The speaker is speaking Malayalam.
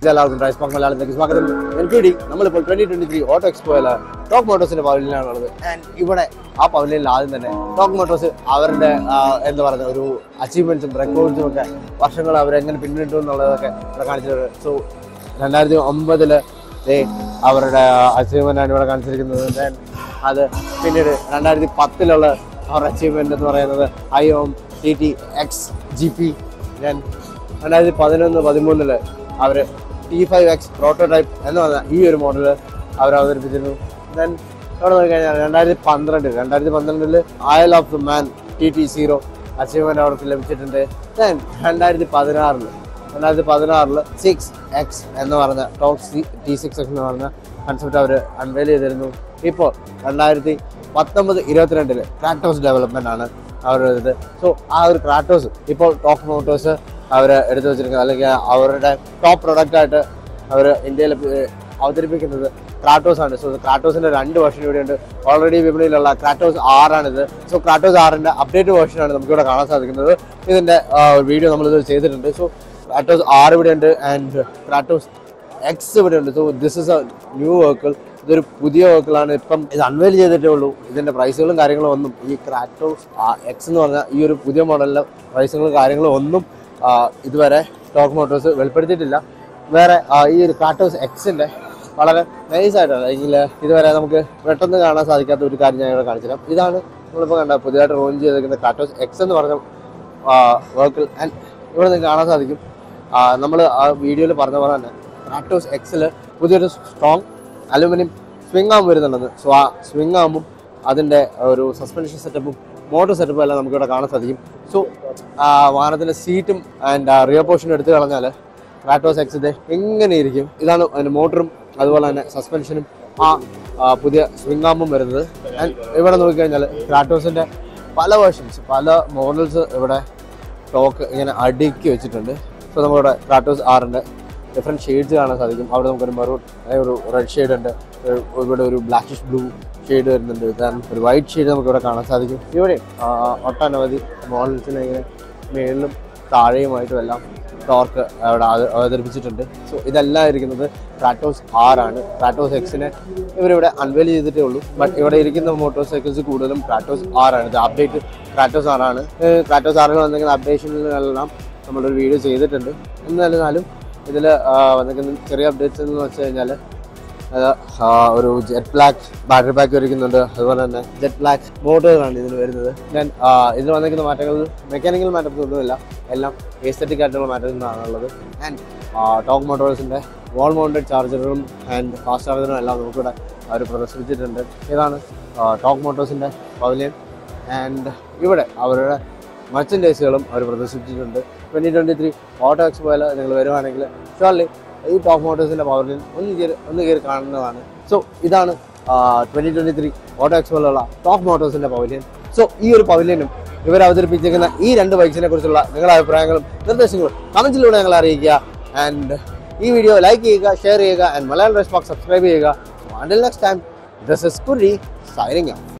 എല്ലാവർക്കും ഡ്രൈസ് പാർക്ക് മലയാളത്തിലേക്ക് സ്വാഗതം എൻക്ലൂഡി നമ്മളിപ്പോൾ ട്വന്റി ട്വന്റി ത്രീ ഓട്ടോ എക്സ്പോയിൽ ടോക്ക് മോട്ടോഴ്സിന്റെ പവലിയനാണുള്ളത് ആൻഡ് ഇവിടെ ആ പവലിയനിൽ ആദ്യം തന്നെ ടോക്ക് മോട്ടോഴ്സ് അവരുടെ ആ, എന്താ പറയുക ഒരു അച്ചീവ്മെന്റ്സും റെക്കോർഡ്സും ഒക്കെ വർഷങ്ങൾ അവരെങ്ങനെ പിന്നിട്ടു എന്നുള്ളതൊക്കെ ഇവിടെ കാണിച്ചിട്ടുണ്ട് സോ രണ്ടായിരത്തി ഒമ്പതില് ദേ അവരുടെ അച്ചീവ്മെന്റ് ആണ് ഇവിടെ കാണിച്ചിരിക്കുന്നത് Then അത് പിന്നീട് രണ്ടായിരത്തി പത്തിലുള്ള അവരുടെ അച്ചീവ്മെന്റ് എന്ന് പറയുന്നത് I O M T T X G P ഞാൻ രണ്ടായിരത്തി പതിനൊന്ന് പതിമൂന്നില് അവർ ടി ഫൈവ് എക്സ് പ്രോട്ടോടൈപ്പ് എന്ന് പറഞ്ഞ ഈ ഒരു മോഡൽ അവർ അവതരിപ്പിച്ചിരുന്നു ദെൻ അവിടെ നോക്കിക്കഴിഞ്ഞാൽ രണ്ടായിരത്തി പന്ത്രണ്ട് രണ്ടായിരത്തി പന്ത്രണ്ടില് Isle of the Man T T zero achievement അവർക്ക് ലഭിച്ചിട്ടുണ്ട് ദെൻ രണ്ടായിരത്തി പതിനാറില് രണ്ടായിരത്തി പതിനാറില് സിക്സ് എക്സ് എന്ന് പറഞ്ഞ top C T six X എന്ന് പറഞ്ഞ കൺസെപ്റ്റ് അവർ അൺവെയിൽ ചെയ്തിരുന്നു ഇപ്പോൾ രണ്ടായിരത്തി പത്തൊമ്പത് ഇരുപത്തിരണ്ടില് ക്രാറ്റോസ് ഡെവലപ്മെന്റ് ആണ് അവരുടെ സോ ആ ഒരു ക്രാറ്റോസ് ഇപ്പോൾ ടോപ്പ് മോട്ടോഴ്സ് അവർ എടുത്തു വെച്ചിരിക്കുന്നത് അല്ലെങ്കിൽ അവരുടെ ടോപ്പ് പ്രൊഡക്റ്റ് ആയിട്ട് അവർ ഇന്ത്യയിൽ അവതരിപ്പിക്കുന്നത് ക്രാറ്റോസ് ആണ് സോ ക്രാറ്റോസിന്റെ രണ്ട് വേർഷൻ ഇവിടെയുണ്ട് ഓൾറെഡി വിപണിയിലുള്ള ക്രാറ്റോസ് ആറാണിത് സോ ക്രാറ്റോസ് ആറിന്റെ അപ്ഡേറ്റ് വേർഷനാണ് നമുക്കിവിടെ കാണാൻ സാധിക്കുന്നത് ഇതിന്റെ വീഡിയോ നമ്മളിത് ചെയ്തിട്ടുണ്ട് സോ ക്രാറ്റോസ് ആറ് ഇവിടെ ഉണ്ട് ആൻഡ് ക്രാറ്റോസ് എക്സ് ഇവിടെ ഉണ്ട് so this is a new vehicle ഇതൊരു പുതിയ വെഹിക്കിളാണ് ഇപ്പം ഇത് അൺവെയിൽ ചെയ്തിട്ടേ ഉള്ളൂ ഇതിന്റെ പ്രൈസുകളും കാര്യങ്ങളും ഒന്നും ഈ ക്രാറ്റോസ് എക്സ് എന്ന് പറഞ്ഞ ഈ ഒരു പുതിയ മോഡലിലെ പ്രൈസുകളും കാര്യങ്ങളും ഒന്നും ആ, ഇതുവരെ സ്റ്റോക്ക് മോട്ടോഴ്സ് വെളിപ്പെടുത്തിയിട്ടില്ല വേറെ ആ, ഈ ഒരു ക്രാറ്റോസ് എക്സിന്റെ വളരെ നൈസ് ആയിട്ടാണ് അല്ലെങ്കിൽ ഇതുവരെ നമുക്ക് പെട്ടെന്ന് കാണാൻ സാധിക്കാത്ത ഒരു കാര്യം ഞാൻ ഇവിടെ കാണിച്ചുതരാം ഇതാണ് നമ്മളിപ്പോൾ കണ്ട പുതിയതായിട്ട് ലോഞ്ച് ചെയ്തിരിക്കുന്ന ക്രാറ്റോസ് എക്സ് എന്ന് പറഞ്ഞ വെഹിക്കിൾ ആൻഡ് ഇവിടെ നിങ്ങൾക്ക് കാണാൻ സാധിക്കും നമ്മൾ ആ വീഡിയോയിൽ പറഞ്ഞ പോലെ തന്നെ ക്രാറ്റോസ് എക്സിൽ പുതിയൊരു സ്ട്രോങ് അലുമിനിയം സ്വിംഗ് ആം വരുന്നുണ്ടെന്ന് സോ ആ സ്വിംഗ് ആകുമ്പം അതിൻ്റെ ഒരു സസ്പെൻഷൻ സെറ്റപ്പും മോട്ടോർ സെറ്റപ്പും എല്ലാം നമുക്കിവിടെ കാണാൻ സാധിക്കും സോ വാഹനത്തിൻ്റെ സീറ്റും ആൻഡ് റിയർ പോർഷൻ എടുത്തു കളഞ്ഞാൽ ക്രാറ്റോസ് എക്സ് ഇത് എങ്ങനെ ഇരിക്കും ഇതാണ് അതിൻ്റെ മോട്ടറും അതുപോലെ തന്നെ സസ്പെൻഷനും ആ ആ, പുതിയ സ്വിംഗ് ആമ്പും വരുന്നത് ആൻഡ് ഇവിടെ നോക്കിക്കഴിഞ്ഞാൽ ക്രാറ്റോസിൻ്റെ പല വേർഷൻസ് പല മോഡൽസ് ഇവിടെ സ്റ്റോക്ക് ഇങ്ങനെ അടുക്കി വെച്ചിട്ടുണ്ട് സോ നമ്മളിവിടെ ക്രാറ്റോസ് ആറിൻ്റെ ഡിഫറെൻറ്റ് ഷെയ്ഡ്സ് കാണാൻ സാധിക്കും അവിടെ നമുക്കൊരു മെറൂൺ ഒരു റെഡ് ഷെയ്ഡ് ഉണ്ട് ഒരു- ഇവിടെ ഒരു ബ്ലാക്കിഷ് ബ്ലൂ ഷെയ്ഡ് വരുന്നുണ്ട് then ഒരു വൈറ്റ് ഷെയ്ഡ് നമുക്ക് ഇവിടെ കാണാൻ സാധിക്കും ഇവിടെ ആ, ഒട്ടനവധി മോഡൽസിനെ ഇങ്ങനെ മേളിലും താഴെയുമായിട്ടും എല്ലാം ടോർക്ക് അവിടെ അവ- അവതരിപ്പിച്ചിട്ടുണ്ട് സോ ഇതെല്ലാം ഇരിക്കുന്നത് ക്രാറ്റോസ് ആറാണ് ക്രാറ്റോസ് എക്സിനെ ഇവരിവിടെ അൺവെയിൽ ചെയ്തിട്ടേ ഉള്ളൂ ബട്ട് ഇവിടെ ഇരിക്കുന്ന മോട്ടോർ സൈക്കിൾസ് കൂടുതലും ക്രാറ്റോസ് ആറാണ് ഇത് അപ്ഡേറ്റ് ക്രാറ്റോസ് ആറാണ് ക്രാറ്റോസ് ആറിൽ വന്നിരിക്കുന്ന അപ്ഡേഷനിലെല്ലാം നമ്മളൊരു വീഡിയോ ചെയ്തിട്ടുണ്ട് എന്നിരുന്നാലും ഇതിൽ വന്നിരിക്കുന്ന ചെറിയ അപ്ഡേറ്റ്സ് എന്ന് വെച്ച് കഴിഞ്ഞാൽ അത് ആ, ഒരു ജെറ്റ് ബ്ലാക്ക് ബാറ്ററി പാക്ക് വരയ്ക്കുന്നുണ്ട് അതുപോലെ തന്നെ ജെറ്റ് ബ്ലാക്ക് മോട്ടോറാണ് ഇതിൽ വരുന്നത് ഞാൻ ഇതിൽ വന്നിരിക്കുന്ന മാറ്റങ്ങൾ മെക്കാനിക്കൽ മാറ്റംസ് ഒന്നുമില്ല എല്ലാം എസ്തറ്റിക് ആയിട്ടുള്ള മാറ്റംസ് ആണുള്ളത് ആൻഡ് ടോക്ക് മോട്ടോഴ്സിൻ്റെ വാൾ മൗണ്ടഡ് ചാർജറും ആൻഡ് ഫാസ്റ്റ് ചാർജറും എല്ലാം നമുക്കിവിടെ അവർ പ്രദർശിപ്പിച്ചിട്ടുണ്ട് ഇതാണ് ടോക്ക് മോട്ടോഴ്സിൻ്റെ പവലിയൻ ആൻഡ് ഇവിടെ അവരുടെ മർച്ചൻഡൈസുകളും അവർ പ്രദർശിപ്പിച്ചിട്ടുണ്ട് ട്വൻറ്റി ട്വൻറ്റി ത്രീ ഓട്ടോ എക്സ്പോയിൽ നിങ്ങൾ വരുവാണെങ്കിൽ ഷുവർലി ഈ ടോപ്പ് മോട്ടോഴ്സിൻ്റെ പവലിയൻ ഒന്ന് കയറി ഒന്ന് കയറി കാണുന്നതാണ് സോ ഇതാണ് ട്വൻറ്റി ട്വൻറ്റി ത്രീ ഓട്ടോ എക്സ്പോയിലുള്ള ടോപ്പ് മോട്ടോഴ്സിൻ്റെ പവലിയൻ സോ ഈ ഒരു പവലിയനും ഇവർ അവതരിപ്പിച്ചിരിക്കുന്ന ഈ രണ്ട് ബൈക്സിനെ കുറിച്ചുള്ള നിങ്ങളുടെ അഭിപ്രായങ്ങളും നിർദ്ദേശങ്ങളും കമൻറ്റിലൂടെ ഞങ്ങൾ അറിയിക്കുക ആൻഡ് ഈ വീഡിയോ ലൈക്ക് ചെയ്യുക ഷെയർ ചെയ്യുക ആൻഡ് മലയാളം റെസ്പോക്സ് സബ്സ്ക്രൈബ് ചെയ്യുക until next time this is കുരി സൈനിങ്